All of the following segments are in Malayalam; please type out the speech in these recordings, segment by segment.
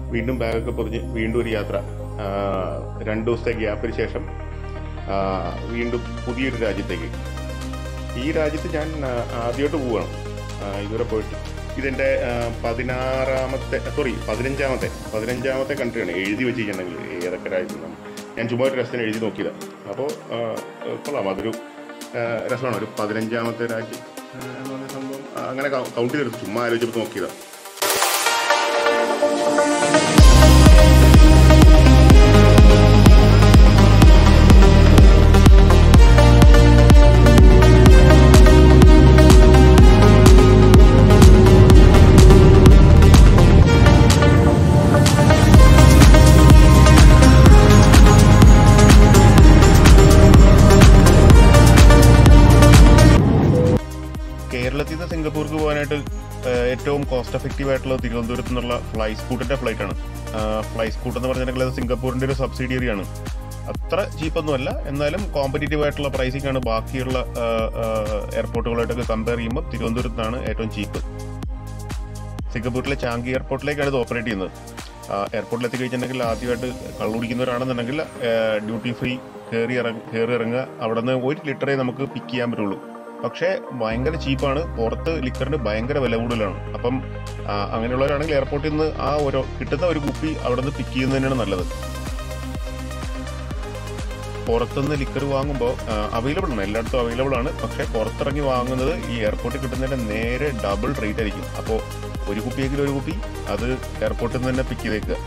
വീണ്ടും ബാഗൊക്കെ പൊതിഞ്ഞ് വീണ്ടും ഒരു യാത്ര ആ, രണ്ട് ദിവസത്തെ ഗ്യാപ്പിന് ശേഷം ആ, വീണ്ടും പുതിയൊരു രാജ്യത്തേക്ക് ഈ രാജ്യത്ത് ഞാൻ ആ, ആദ്യമായിട്ട് പോവുകയാണ് ആ, ഇതുവരെ പോയിട്ട് ഇതെൻ്റെ ആ, പതിനാറാമത്തെ സോറി പതിനഞ്ചാമത്തെ പതിനഞ്ചാമത്തെ കൺട്രിയാണ് എഴുതി വെച്ചിട്ടുണ്ടെങ്കിൽ ഏതൊക്കെ രാജ്യത്താണ് ഞാൻ ചുമ്മാ ഒരു രസത്തിന് എഴുതി നോക്കിയതാണ് അപ്പോൾ കൊള്ളാം അതൊരു ആ, രസമാണ് ഒരു പതിനഞ്ചാമത്തെ രാജ്യം ആ, എന്ന് പറഞ്ഞ സംഭവം ആ, അങ്ങനെ കൗണ്ട് ചെയ്തെടുത്ത് ചുമ്മാ ആലോചിച്ചപ്പോൾ നോക്കിയതാണ് കേരളത്തിൽ നിന്ന് സിംഗപ്പൂർക്ക് പോകാനായിട്ട് ഏഹ്, ഏറ്റവും കോസ്റ്റ് എഫക്റ്റീവ് ആയിട്ടുള്ള തിരുവനന്തപുരത്ത് നിന്നുള്ള ഫ്ലൈ സ്കൂട്ടിന്റെ ഫ്ലൈറ്റ് ആണ് ഫ്ലൈ സ്കൂട്ട് എന്ന് പറഞ്ഞിട്ടുണ്ടെങ്കിൽ അത് സിംഗപ്പൂരിന്റെ ഒരു സബ്സിഡിയറി ആണ് അത്ര ചീപ്പൊന്നുമല്ല എന്നാലും കോമ്പറ്റീറ്റീവ് ആയിട്ടുള്ള പ്രൈസിംഗ് ആണ് ബാക്കിയുള്ള എയർപോർട്ടുകളായിട്ടൊക്കെ കമ്പയർ ചെയ്യുമ്പോൾ തിരുവനന്തപുരത്ത് നിന്നാണ് ഏറ്റവും ചീപ്പ് സിംഗപ്പൂരിലെ ചാങ്കി എയർപോർട്ടിലേക്കാണ് ഇത് ഓപ്പറേറ്റ് ചെയ്യുന്നത് എയർപോർട്ടിൽ എത്തിക്കഴിഞ്ഞിട്ടുണ്ടെങ്കിൽ ആദ്യമായിട്ട് കള്ളുടിക്കുന്നവരാണെന്നുണ്ടെങ്കിൽ ഡ്യൂട്ടി ഫ്രീ കയറി ഇറങ്ങ കയറി ഇറങ്ങുക അവിടെ നിന്ന് ഒരു ലിറ്ററേ നമുക്ക് പിക്ക് ചെയ്യാൻ പറ്റുള്ളൂ പക്ഷേ ഭയങ്കര ചീപ്പാണ് പുറത്ത് ലിക്കറിന് ഭയങ്കര വില കൂടുതലാണ് അപ്പം ആ, അങ്ങനെയുള്ളവരാണെങ്കിൽ എയർപോർട്ടിൽ നിന്ന് ആ ഒരു കിട്ടുന്ന ഒരു കുപ്പി അവിടെ നിന്ന് പിക്ക് ചെയ്യുന്നത് തന്നെയാണ് നല്ലത് പുറത്തുനിന്ന് ലിക്കർ വാങ്ങുമ്പോൾ അവൈലബിൾ ആണ് എല്ലായിടത്തും അവൈലബിൾ ആണ് പക്ഷേ പുറത്തിറങ്ങി വാങ്ങുന്നത് ഈ എയർപോർട്ടിൽ കിട്ടുന്നതിന്റെ നേരെ ഡബിൾ റേറ്റ് ആയിരിക്കും അപ്പോൾ ഒരു കുപ്പിയെങ്കിലും ഒരു കുപ്പി അത് എയർപോർട്ടിൽ നിന്ന് തന്നെ പിക്ക് ചെയ്തേക്കുക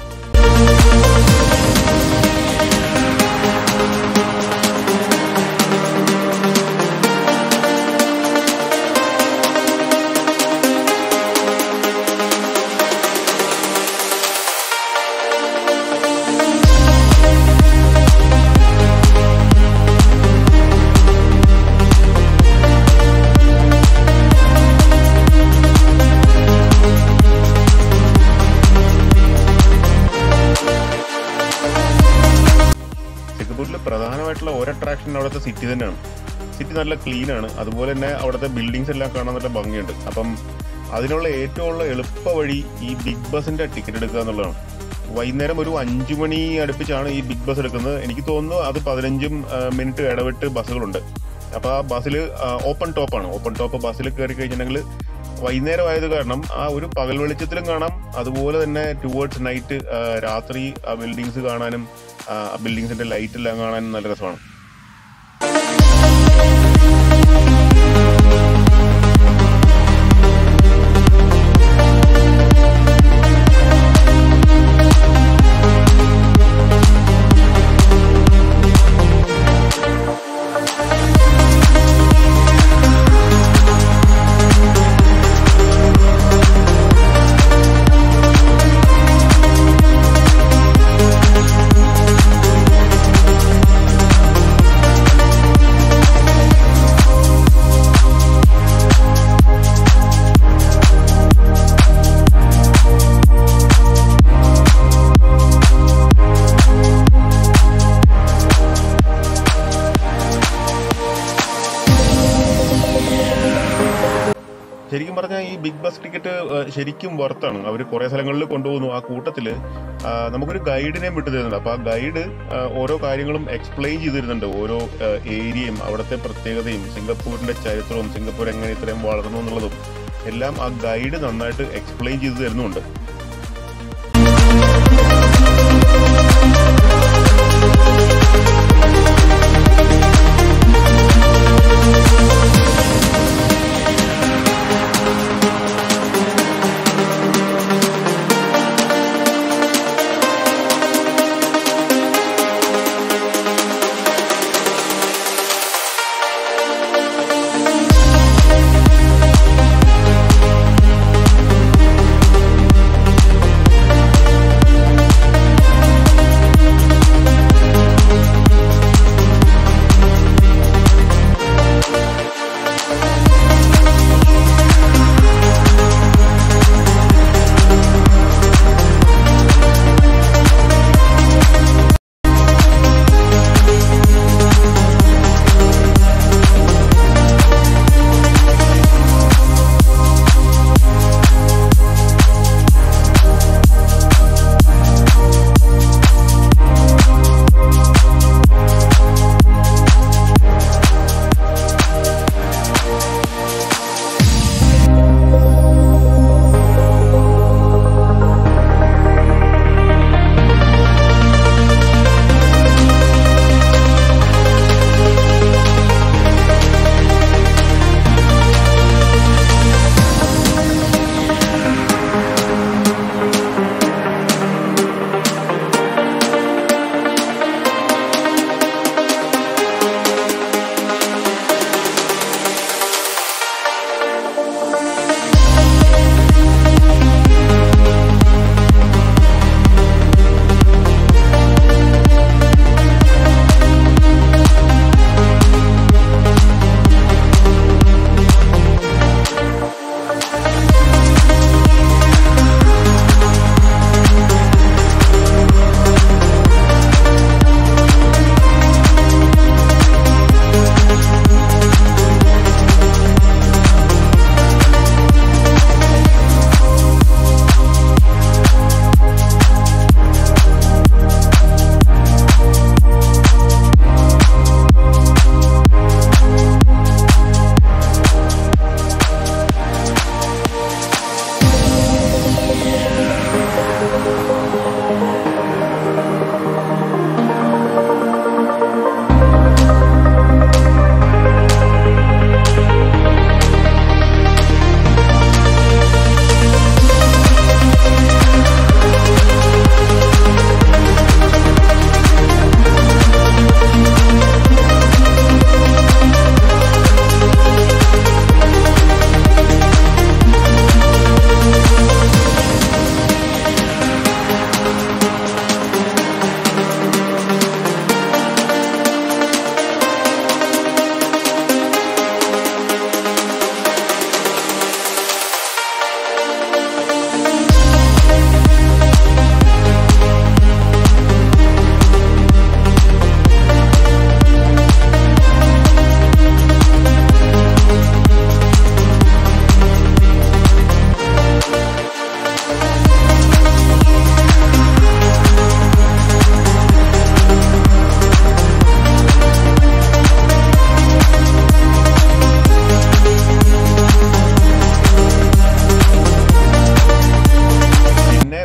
സിംഗപ്പൂരിൽ പ്രധാനമായിട്ടുള്ള ഒരു അട്രാക്ഷൻ അവിടുത്തെ സിറ്റി തന്നെയാണ് സിറ്റി നല്ല ക്ലീൻ ആണ് അതുപോലെ തന്നെ അവിടുത്തെ ബിൽഡിങ്സ് എല്ലാം കാണാൻ നല്ല ഭംഗിയുണ്ട് അപ്പം അതിനുള്ള ഏറ്റവും ഉള്ള എളുപ്പ വഴി ഈ ബിഗ് ബസിന്റെ ടിക്കറ്റ് എടുക്കുക എന്നുള്ളതാണ് വൈകുന്നേരം ഒരു അഞ്ചു മണി അടുപ്പിച്ചാണ് ഈ ബിഗ് ബസ് എടുക്കുന്നത് എനിക്ക് തോന്നുന്നു അത് പതിനഞ്ചും മിനിറ്റ് ഇടവിട്ട് ബസ്സുകളുണ്ട് അപ്പൊ ആ ബസ്സിൽ ഓപ്പൺ ടോപ്പാണ് ഓപ്പൺ ടോപ്പ് ബസ്സിൽ കയറി കഴിഞ്ഞിട്ടുണ്ടെങ്കിൽ വൈകുന്നേരം ആയത് കാരണം ആ ഒരു പകൽ വെളിച്ചത്തിലും കാണാം അതുപോലെ തന്നെ ടുവേർഡ്സ് നൈറ്റ് രാത്രി ആ ബിൽഡിങ്സ് കാണാനും ആ ബിൽഡിങ്സിന്റെ ലൈറ്റ് എല്ലാം കാണാനും നല്ല രസമാണ് ശരിക്കും പറഞ്ഞാൽ ഈ ബിഗ് ബസ് ടിക്കറ്റ് ശരിക്കും വർത്താണ് അവർ കുറെ സ്ഥലങ്ങളിൽ കൊണ്ടുപോകുന്നു ആ കൂട്ടത്തിൽ നമുക്കൊരു ഗൈഡിനെ വിട്ടു തരുന്നുണ്ട് അപ്പൊ ആ ഗൈഡ് ഓരോ കാര്യങ്ങളും എക്സ്പ്ലെയിൻ ചെയ്തു തരുന്നുണ്ട് ഓരോ ആ, ഏരിയയും അവിടുത്തെ പ്രത്യേകതയും സിംഗപ്പൂരിന്റെ ചരിത്രവും സിംഗപ്പൂർ എങ്ങനെ ഇത്രയും വളർന്നു എന്നുള്ളതും എല്ലാം ആ ഗൈഡ് നന്നായിട്ട് എക്സ്പ്ലെയിൻ ചെയ്തു തരുന്നുണ്ട്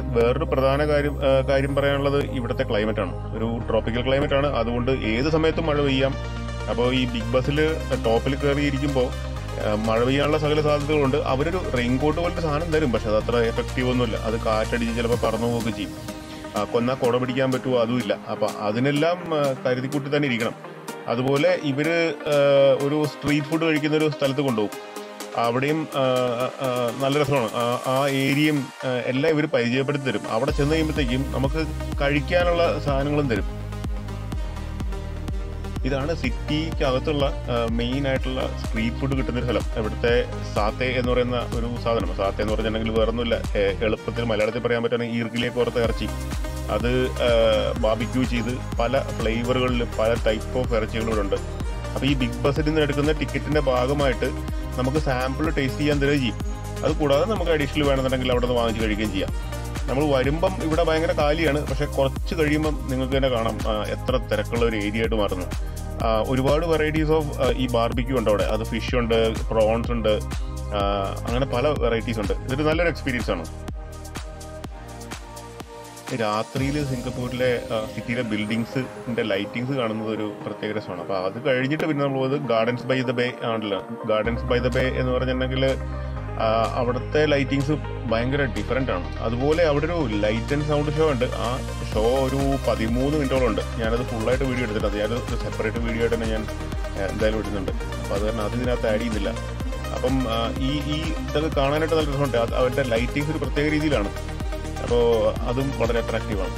വേറൊരു പ്രധാന കാര്യം ആ, കാര്യം പറയാനുള്ളത് ഇവിടുത്തെ ക്ലൈമറ്റ് ആണ് ഒരു ട്രോപ്പിക്കൽ ക്ലൈമറ്റ് ആണ് അതുകൊണ്ട് ഏത് സമയത്തും മഴ പെയ്യാം അപ്പോൾ ഈ ബിഗ് ബസ്സിൽ ടോപ്പിൽ കയറിയിരിക്കുമ്പോൾ മഴ പെയ്യാനുള്ള സകല സാധ്യതകളുണ്ട് അവരൊരു റെയിൻ കോട്ട് പോലത്തെ സാധനം തരും പക്ഷെ അത് അത്ര എഫക്റ്റീവ് ഒന്നുമില്ല അത് കാറ്റടിച്ച് ചിലപ്പോൾ പറന്നു പോവുകയൊക്കെ ചെയ്യും ആ, കൊന്നാ കുട പിടിക്കാൻ പറ്റുമോ അതുമില്ല അപ്പൊ അതിനെല്ലാം ആ, കരുതിക്കൂട്ടി തന്നെ ഇരിക്കണം അതുപോലെ ഇവര് ആ, ഒരു സ്ട്രീറ്റ് ഫുഡ് കഴിക്കുന്ന ഒരു സ്ഥലത്ത് കൊണ്ടുപോകും അവിടെയും ആ, ആ, നല്ല രസമാണ് ആ, ആ ഏരിയയും ആ, എല്ലാം ഇവർ പരിചയപ്പെടുത്തി തരും അവിടെ ചെന്ന് കഴിയുമ്പോഴത്തേക്കും നമുക്ക് കഴിക്കാനുള്ള സാധനങ്ങളും തരും ഇതാണ് സിറ്റിക്ക് അകത്തുള്ള മെയിൻ ആയിട്ടുള്ള സ്ട്രീറ്റ് ഫുഡ് കിട്ടുന്ന ഒരു സ്ഥലം ഇവിടുത്തെ സാത്തെ എന്ന് പറയുന്ന ഒരു സാധനം സാത്തെ എന്ന് പറഞ്ഞിട്ടുണ്ടെങ്കിൽ വേറൊന്നുമില്ല ഏ, എളുപ്പത്തിൽ മലയാളത്തിൽ പറയാൻ പറ്റുകയാണെങ്കിൽ ഈർക്കിലേക്ക് ഓർത്ത ഇറച്ചി അത് ബാബിക്യൂ ചെയ്ത് പല ഫ്ലേവറുകളിൽ പല ടൈപ്പ് ഓഫ് ഇറച്ചികളും ഇവിടെ ഉണ്ട് അപ്പോൾ ഈ ബിഗ് ബസ്സിൽ നിന്ന് എടുക്കുന്ന ടിക്കറ്റിന്റെ ഭാഗമായിട്ട് നമുക്ക് സാമ്പിൾ ടേസ്റ്റ് ചെയ്യാൻ തരുകയും ചെയ്യും അത് കൂടാതെ നമുക്ക് അഡീഷണൽ വേണമെന്നുണ്ടെങ്കിൽ അവിടെ നിന്ന് വാങ്ങിച്ച് കഴിക്കുകയും ചെയ്യാം നമ്മൾ വരുമ്പം ഇവിടെ ഭയങ്കര കാലിയാണ് പക്ഷെ കുറച്ച് കഴിയുമ്പം നിങ്ങൾക്ക് തന്നെ കാണാം ആ, എത്ര തിരക്കുള്ള ഒരു ഏരിയ ആയിട്ട് മാറുന്നു ആ, ഒരുപാട് വെറൈറ്റീസ് ഓഫ് ഈ ബാർബിക്യൂ ഉണ്ട് അവിടെ അത് ഫിഷ് ഉണ്ട് പ്രോൺസ് ഉണ്ട് ആ, അങ്ങനെ പല വെറൈറ്റീസ് ഉണ്ട് ഇതൊരു നല്ലൊരു എക്സ്പീരിയൻസ് ആണ് രാത്രിയിൽ സിംഗപ്പൂരിലെ ആ, സിറ്റിയിലെ ബിൽഡിങ്സിന്റെ ലൈറ്റിങ്സ് കാണുന്നത് ഒരു പ്രത്യേക രസമാണ് അപ്പൊ അത് കഴിഞ്ഞിട്ട് പിന്നെ നമ്മൾ പോയത് ഗാർഡൻസ് ബൈ ദ ബേ ആണല്ലോ ഗാർഡൻസ് ബൈ ദ ബേ എന്ന് പറഞ്ഞിട്ടുണ്ടെങ്കിൽ അവിടുത്തെ ലൈറ്റിങ്സ് ഭയങ്കര ഡിഫറെന്റ് ആണ് അതുപോലെ അവിടെ ഒരു ലൈറ്റ് ആൻഡ് സൗണ്ട് ഷോ ഉണ്ട് ആ ഷോ ഒരു പതിമൂന്ന് മിനിറ്റോളം ഉണ്ട് ഞാനത് ഫുള്ളായിട്ട് വീഡിയോ എടുത്തിട്ടുണ്ട് ഞാനത് ഒരു സെപ്പറേറ്റ് വീഡിയോ ആയിട്ട് തന്നെ ഞാൻ ആ, എന്തായാലും ഇടുന്നുണ്ട് അപ്പൊ അത് കാരണം അത് ഇതിനകത്ത് ആഡ് ചെയ്യുന്നില്ല അപ്പം ആ, ഈ ഈ ഇതൊക്കെ കാണാനായിട്ട് നല്ല രസമുണ്ട് അത് അവരുടെ ലൈറ്റിങ്സ് ഒരു പ്രത്യേക രീതിയിലാണ് അപ്പോൾ അതും വളരെ അട്രാക്റ്റീവാണ്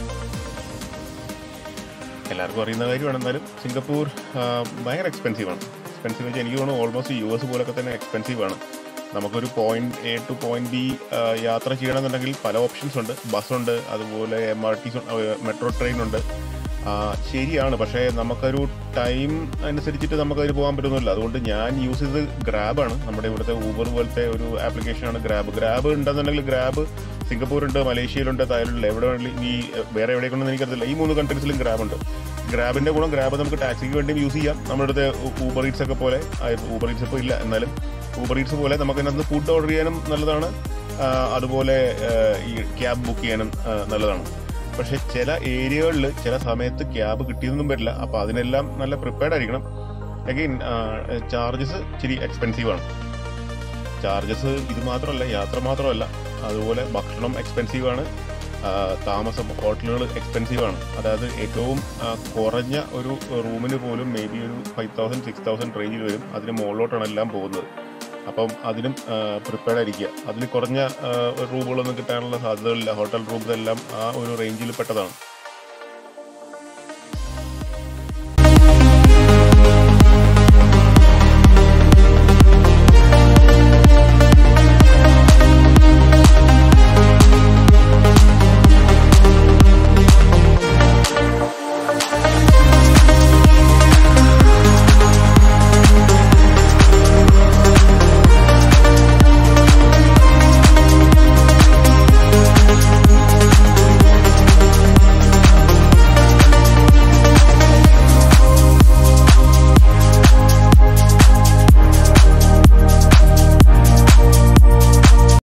എല്ലാവർക്കും അറിയുന്ന കാര്യമാണ് എന്നാലും സിംഗപ്പൂർ ആ, ഭയങ്കര എക്സ്പെൻസീവ് ആണ് എക്സ്പെൻസീവ് വെച്ചാൽ എനിക്ക് തോന്നുന്നു ഓൾമോസ്റ്റ് യു എസ് പോലൊക്കെ തന്നെ എക്സ്പെൻസീവ് ആണ് നമുക്കൊരു point A to point B യാത്ര ചെയ്യണമെന്നുണ്ടെങ്കിൽ പല ഓപ്ഷൻസ് ഉണ്ട് ബസ്സുണ്ട് അതുപോലെ M R T metro train ഉണ്ട് ആ, ശരിയാണ് പക്ഷേ നമുക്കൊരു ടൈം അനുസരിച്ചിട്ട് നമുക്കതിൽ പോകാൻ പറ്റുന്നില്ല അതുകൊണ്ട് ഞാൻ യൂസ് ചെയ്തത് ഗ്രാബാണ് നമ്മുടെ ഇവിടുത്തെ ഊബർ പോലത്തെ ഒരു ആപ്ലിക്കേഷനാണ് ഗ്രാബ് ഗ്രാബ് ഉണ്ടെന്നുണ്ടെങ്കിൽ ഗ്രാബ് സിംഗപ്പൂരുണ്ട് മലേഷ്യയിലുണ്ട് തായ്ലൻഡിൽ എവിടെ വേണമെങ്കിലും ഈ വേറെ എവിടെയൊക്കെയുണ്ടെന്ന് എനിക്കറിയില്ല ഈ മൂന്ന് കൺട്രീസിലും ഗ്രാബ് ഉണ്ട് ഗ്രാബിന്റെ ഗുണം ഗ്രാബ് നമുക്ക് ടാക്സിക്ക് വേണ്ടി യൂസ് ചെയ്യാം നമ്മുടെ അടുത്ത് ഊബർ ഈറ്റ്സ് ഒക്കെ പോലെ ഊബർ ഈറ്റ്സ് ഇപ്പോൾ ഇല്ല എന്നാലും ഊബർ ഈറ്റ്സ് പോലെ നമുക്ക് അതിനകത്ത് ഫുഡ് ഓർഡർ ചെയ്യാനും നല്ലതാണ് ആ, അതുപോലെ ആ, ഈ ക്യാബ് ബുക്ക് ചെയ്യാനും ആ, നല്ലതാണ് പക്ഷെ ചില ഏരിയകളിൽ ചില സമയത്ത് ക്യാബ് കിട്ടിയതൊന്നും വരില്ല അപ്പൊ അതിനെല്ലാം നല്ല പ്രിപ്പയർഡ് ആയിരിക്കണം അഗെയിൻ ചാർജസ് ഇച്ചിരി എക്സ്പെൻസീവ് ആണ് ചാർജസ് ഇത് മാത്രമല്ല യാത്ര മാത്രമല്ല അതുപോലെ ഭക്ഷണം എക്സ്പെൻസീവ് ആണ് ആ, താമസം ഹോട്ടലുകൾ എക്സ്പെൻസീവ് ആണ് അതായത് ഏറ്റവും ആ, കുറഞ്ഞ ഒരു റൂമിന് പോലും മേ ബി ഒരു ഫൈവ് തൗസൻഡ് സിക്സ് തൗസൻഡ് റേഞ്ചിൽ വരും അതിന് മുകളിലോട്ടാണ് എല്ലാം പോകുന്നത് അപ്പം അതിനും പ്രിപ്പയർഡ് ആയിരിക്കുക അതിന് കുറഞ്ഞ റൂമുകളൊന്നും കിട്ടാനുള്ള സാധ്യതകളില്ല ഹോട്ടൽ റൂംസ് എല്ലാം ആ ഒരു റേഞ്ചിൽ പെട്ടതാണ്